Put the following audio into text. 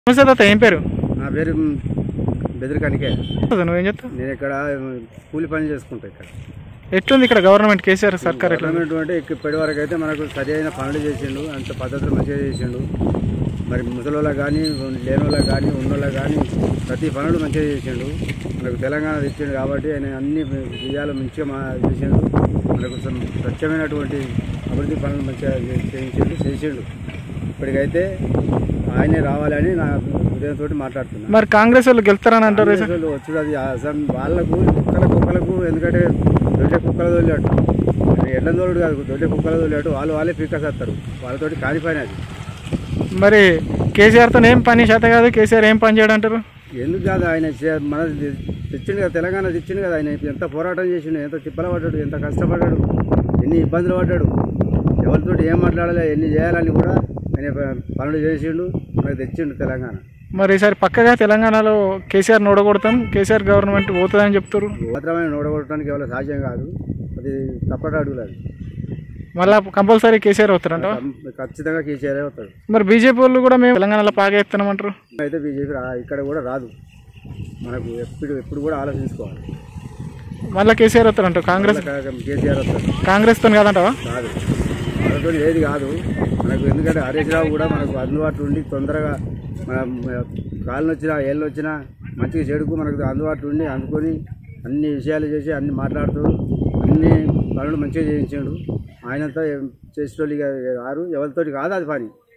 నమస్తే తాత ఏం పేరు నా పేరు బెదిరికానికే నువ్వేం చెప్తావు నేను ఇక్కడ కూలి పని చేసుకుంటా ఇక్కడ ఎట్లుంది ఇక్కడ గవర్నమెంట్ కేసీఆర్ సర్కార్ ఎట్లా గవర్నమెంట్ అంటే ఇప్పటి వరకు అయితే మనకు సరి అయిన పనులు చేసిండు అంత పద్ధతులు మంచిగా చేసిండు మరి ముసలోళ్ళకి కానీ లేని వాళ్ళకి కానీ ఉన్నోళ్ళకి కానీ ప్రతి పనులు మంచిగా చేసిండు మనకు తెలంగాణ తెచ్చిండు కాబట్టి ఆయన అన్ని విజయాలు మంచిగా మా చేసిండు మనకు సం- స్వచ్ఛమైనటువంటి అభివృద్ధి పనులు మంచిగా చే- చేయించిండు చేసిండు ఇప్పటికైతే ఆయనే రావాలని నా హృదయంతో మాట్లాడుతున్నాను మరి కాంగ్రెస్ వాళ్ళు గెలుస్తారని అంటారు కాంగ్రెస్ వాళ్ళు వచ్చుడు అది అసలు వాళ్ళకు కుక్కల కుక్కలకు ఎందుకంటే దొడ్డే కుక్కల తోలేటు ఎడ్ల తోలుడు కాదు దొడ్డే కుక్కల తోలేటు వాళ్ళు వాళ్ళే పీకసేస్తారు వాళ్ళతోటి కానిపోయిన అది మరి కేసీఆర్తో ఏం పని చేత కాదు కేసీఆర్ ఏం పని చేయడం అంటారు ఎందుకు కాదు ఆయన చే- మన తెచ్చిండు కదా తెలంగాణ తెచ్చిండు కదా ఆయన ఎంత పోరాటం చేసిండు ఎంత తిప్పల పడ్డాడు ఎంత కష్టపడ్డాడు ఎన్ని ఇబ్బందులు పడ్డాడు ఎవరితోటి ఏం మాట్లాడాలి ఎన్ని చేయాలని కూడా ఆయన ప- పనులు చేసిండు మనకు తెచ్చిండు తెలంగాణ మరి ఈసారి పక్కగా తెలంగాణలో కేసీఆర్ నోడగొడతాం కేసీఆర్ గవర్నమెంట్ పోతుందని చెప్తారు మాత్రమే నోడగొట్టడానికి ఎవరి సాధ్యం కాదు అది తప్పట అడుగులు అది మళ్ళీ కంపల్సరీ కేసీఆర్ అవుతారంట ఖచ్చితంగా కేసీఆర్ అవుతాడు మరి బీజేపీ వాళ్ళు కూడా మేము తెలంగాణలో పాగా ఎత్తున్నామంటారు అయితే బీజేపీ రా- ఇక్కడ కూడా రాదు మనకు ఎప్పుడు ఎప్పుడు కూడా ఆలోచించుకోవాలి మళ్ళీ కేసీఆర్ అవుతారంట కాంగ్రెస్ మళ్ళా కేసీఆర్ వస్తాడు కాంగ్రెస్తో కాదంటావా కాదు మనతో ఏది కాదు మనకు ఎందుకంటే హరీష్ రావు కూడా మనకు అందుబాటులో ఉండి తొందరగా మన కాళ్ళు వచ్చినా ఏళ్ళు వచ్చినా మంచిగా చెడుకు మనకు అందుబాటులో ఉండి అందుకొని అన్ని విషయాలు చేసి అన్ని మాట్లాడుతూ అన్ని పనులు మంచిగా చేయించాడు ఆయనంతా చేసేటోళ్ళు ఇక రారు ఎవరితోటి కాదు అది పని